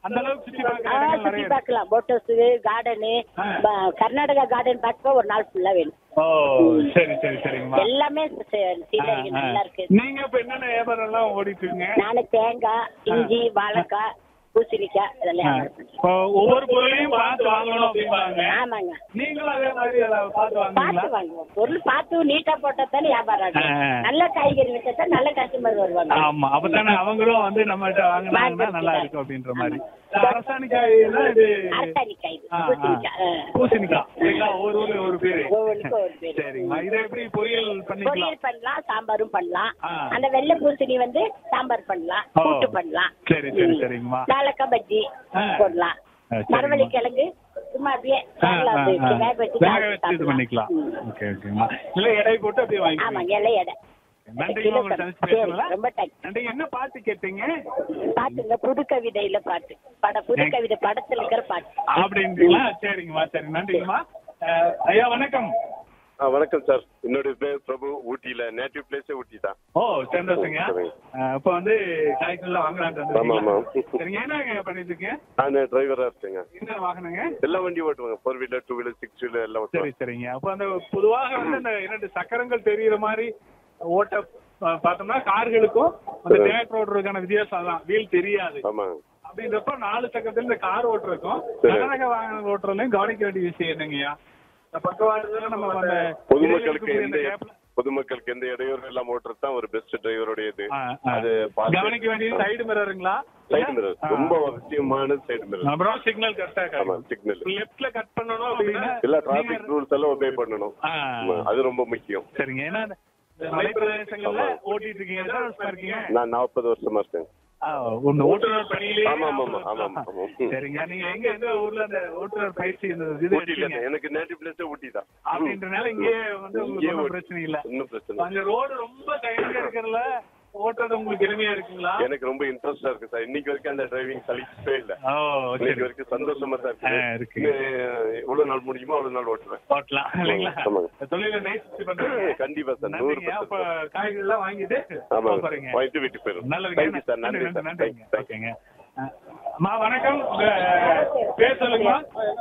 அந்த அளவுக்கு சுத்தி பார்க்க ஆ, இடங்கள் சுத்தி நிறைய இருக்கு. பார்க்கலாம் போட் ஹவுஸ் கார்டனு ஆ. கர்நாடகா கார்டன் பார்க்க ஒரு நாள் ஃபுல்லா வேணும் ஓ சரி சரி சரிங்கம்மா எல்லாமே சீனரி ஆ, ஆ. நல்லா இருக்கு நீங்க இப்ப என்னென்ன வியாபாரம் எல்லாம் ஓடிட்டு இருக்கீங்க நானு தேங்காய் இஞ்சி வாழைக்காய் பூசணிக்காய் இதெல்லாம் ஆ. வியாபாரம் பண்றேன். இப்போ ஒவ்வொரு பொருளையும் பார்த்து வாங்கணும் அப்படிம்பாங்க ஆமாங்க நீங்களும் அதே மாதிரி ஏதாவது பார்த்து வாங்குவீங்களா பார்த்து வாங்குவோம் பொருள் பார்த்து நீட்டா போட்டா தானே வியாபாரம் ஆகும். ஆ. நல்ல காய்கறி வச்சா தான் நல்ல கஸ்டமர் வருவாங்க ஆமா அப்பதானே அவங்களும் வந்து நம்மகிட்ட வாங்கினாங்கன்னா நல்லா இருக்கும் அப்படின்ற மாதிரி இந்த அரசாணிக்காய் எல்லாம் இது அரசாணிக்காய் இது, ஆ, ஆ. பூசணிக்காய், ஆ. பூசணிக்காய் சரிங்களா ஒரு ஊர்ல ஒரு பேரு ஒவ்வொன்றுக்கும் ஒரு பேரு. சரிங்கம்மா இதை எப்படி பொரியல் பண்ணிக்கலாம் பொரியல் பண்ணலாம் சாம்பாரும் பண்ணலாம் ஆ. அந்த வெள்ளை பூசணி வந்து சாம்பார் பண்ணலாம் ஓ. கூட்டு பண்ணலாம் சரி, சரி, ம். சரிங்கம்மா. வாழைக்காய் பஜ்ஜி ஆ. போடலாம் ஆ, சரிங்கம்மா. மரவள்ளி கிழங்கு சும்மா அப்படியே ஆ, நல்லா ஆ, அப்படியே ஆ. வேக வச்சு வேக வச்சு இது பண்ணிக்கலாம் ம். ஓகே ஓகேங்கம்மா இல்ல எடை போட்டு அப்படியே வாங்கிக்கலாம் ஆமாங்க எல்லாம் எடை நன்றிங்கம்மா உங்களை சந்திச்சு சரி, பேசலாம் ரொம்ப தேங்க்ஸ் நன்றி என்ன பாட்டு கேட்டீங்க பாட்டுங்க புது கவிதையில பாட்டு பட புது கவிதை படத்துல இருக்கிற பாட்டு அப்படின்றீங்களா சரிங்கம்மா சரி நன்றிங்கம்மா அஹ், ஐயா வணக்கம் ஆ வணக்கம் சார் என்னுடைய பேர் பிரபு ஊட்டியில நேட்டிவ் பிளேஸே ஊட்டி தான் ஓ சந்தோஷங்க அஹ், இப்ப வந்து காய்கறிலாம் வாங்கலாம்னு ஆமா, ஆமா. வந்திருக்கீங்களா? சரிங்க என்ன பண்ணிட்டு இருக்கீங்க நான் டிரைவரா இருக்கேங்க என்ன வாகனங்க எல்லா வண்டியும் ஓட்டுவாங்க four wheeler two wheeler six wheeler எல்லாம் சரி ஓட்டுவாங்க சரிங்க அப்ப அந்த பொதுவாக வந்து அந்த இரண்டு சக்கரங்கள் தெரியுற மாதிரி ஓட்ட அஹ், பார்த்தோம்னா கார்களுக்கும் அந்த சரி. டேக் ரோடுக்கான வித்தியாசம் தான் வீல் தெரியாது ஆமா அப்படின்றப்ப நாலு சக்கரத்துல இந்த கார் ஓட்டுறதுக்கும் சரி. கனரக வாகனம் ஓட்டுறதுலயும் கவனிக்க வேண்டிய விஷயம் என்னங்கய்யா இந்த பக்கவாட்டுல நம்ம அந்த பொதுமக்களுக்கு இடையில எந்த இருக்கக்கூடிய அந்த பொதுமக்களுக்கு எந்த இடையூறு எல்லாம் ஓட்டுறது தான் ஒரு பெஸ்ட் டிரைவருடைய இது ஆ, ஆ. அது பார்த்து- கவனிக்க வேண்டியது சைடு மிரருங்களா சைடு மிரர் ரொம்ப அவசியமான சைடு மிரர் அப்புறம் சிக்னல் கரெக்டா ஆமா சிக்னல் லெஃப்ட்ல கட் பண்ணணும் அப்படின்னா எல்லா டிராபிக் ரூல்ஸ் எல்லாம் ஒபே பண்ணணும் ஆ. ஆமா, அது ரொம்ப முக்கியம் சரிங்க ஏன்னா இந்த மலை பிரதேசங்கள்ல ஓட்டிட்டு இருக்கீங்க எத்தனை வருஷமா இருக்கீங்க நான் நாற்பது வருஷமா இருக்கேன் ஆ, ஒண்ணு ஓட்டுநர் பணியிலே ஆமா, ஆமா, ஆமா, ஆமா, ஆமா, ஆமா. சரிங்க நீங்க எங்க எந்த ஊர்ல அந்த ஓட்டுநர் பயிற்சி இந்த இது ஊட்டியில எடுத்தீங்க? எனக்கு நேட்டிவ் பிளேஸே ஊட்டி தான் அப்படின்றனால இங்கே வந்து உங்களுக்கு இங்கேயே ஒண்ணும் ஓட்டி- பிரச்சனை இல்ல ஒண்ணும் பிரச்சனை இல்ல. அந்த ரோடு ரொம்ப கையில இருக்கிறதுல ஓட்டுறது உங்களுக்கு எளிமையா இருக்குங்களா எனக்கு ரொம்ப இன்ட்ரெஸ்டா இருக்கு சார் இன்னைக்கு வரைக்கும் அந்த டிரைவிங் சலிச்சே இல்ல ஓ சரி இன்னைக்கு வரைக்கும் சந்தோஷமா தான் ஆ, இருக்கு இருக்கு. இன்னும் எவ்வளவு நாள் முடியுமோ அவ்வளவு நாள் ஓட்டுவேன் ஓட்டலாம் இல்லைங்களா ஆமாங்க. தொழில நேசிச்சு பண்றீங்க கண்டிப்பா சார் நூறு நன்றிங்க அப்ப பர்சன்ட் காய்கறி எல்லாம் வாங்கிட்டு ஆமா போறீங்க வாங்கிட்டு வீட்டுக்கு போயிடும் நல்லதுங்க தேங்க்யூ சார் நன்றி சார் நன்றிங்க தேங்க்யூ ஓகேங்க அஹ், அம்மா வணக்கம் உங்க பேர் சொல்லுங்கம்மா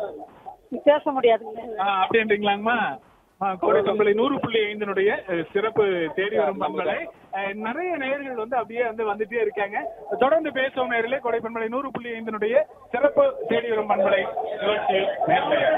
பேச முடியாதுங்க ஆ, அப்படின்றீங்களாங்கம்மா ஆ, கோடை பண்பலை நூறு புள்ளி ஐந்தினுடைய அஹ், சிறப்பு தேடி வரும் பண்பலை அஹ், நிறைய நேயர்கள் வந்து அப்படியே வந்து வந்துட்டே இருக்காங்க தொடர்ந்து பேசும் நேரிலே கோடை பண்பலை நூறு புள்ளி ஐந்தினுடைய சிறப்பு தேடி வரும் பண்பலை நிகழ்ச்சியில் நேர்மையாக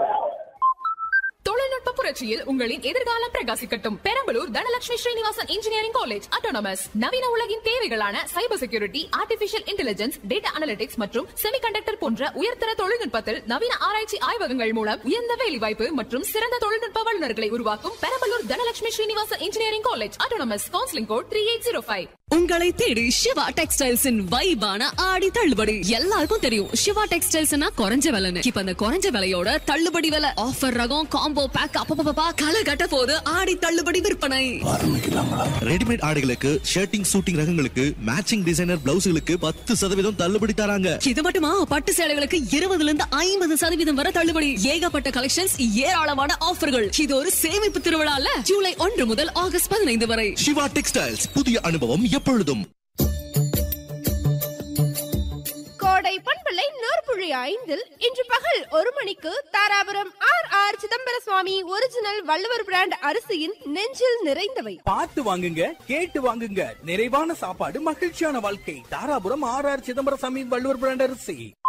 தொழில்நுட்ப புரட்சியில் உங்களின் எதிர்காலம் பிரகாசிக்கட்டும் Perambalur Dhanalakshmi Srinivasan engineering college autonomous நவீன உலகின் தேவைகளான cyber security artificial intelligence data analytics மற்றும் செமிகண்டக்டர் போன்ற உயர்தர தொழில்நுட்பத்தில் நவீன ஆராய்ச்சி ஆய்வகங்கள் மூலம் உயர்ந்த வேலைவாய்ப்பு மற்றும் சிறந்த தொழில்நுட்ப வல்லுநர்களை உருவாக்கும் Perambalur Dhanalakshmi Srinivasan engineering college autonomous counselling code three eight zero five உங்களை தேடி சிவா டெக்ஸ்டைல்ஸின் வைபான ஆடி தள்ளுபடி எல்லாருக்கும் தெரியும் சிவா டெக்ஸ்டைல்ஸ்னா குறைஞ்ச விலைன்னு இப்ப அந்த குறைஞ்ச விலையோட தள்ளுபடி விலை ஆஃபர் ரகம் காம்போ பேக் அப்பப்பா களை கட்ட போது ஆடி தள்ளுபடி விற்பனை ரெடிமேட் ஆடைகளுக்கு ஷர்ட்டிங் சூட்டிங் ரகங்களுக்கு மேட்சிங் டிசைனர் பிளவுஸ்களுக்கு பத்து சதவீதம் தள்ளுபடி தராங்க இது மட்டுமா பட்டு சேலைகளுக்கு இருபதுல இருந்து ஐம்பது சதவீதம் வரை தள்ளுபடி ஏகப்பட்ட கலெக்ஷன்ஸ் ஏராளமான ஆஃபர்கள் இது ஒரு சேமிப்பு திருவிழால ஜூலை ஒன்று முதல் ஆகஸ்ட் பதினைந்து வரை சிவா டெக்ஸ்டைல்ஸ் புதிய அனுபவம் எப்பொழுதும் கோடை பண்பலை நூற்புழி ஐந்தில் இன்று பகல் ஒரு மணிக்கு Dharapuram R R Chidambara Swami original Valluvar brand அரிசியின் நெஞ்சில் நிறைந்தவை பார்த்து வாங்குங்க கேட்டு வாங்குங்க நிறைவான சாப்பாடு மகிழ்ச்சியான வாழ்க்கை தாராபுரம் ஆர் ஆர் சிதம்பரம் சாமி வள்ளுவர் பிராண்ட் அரிசி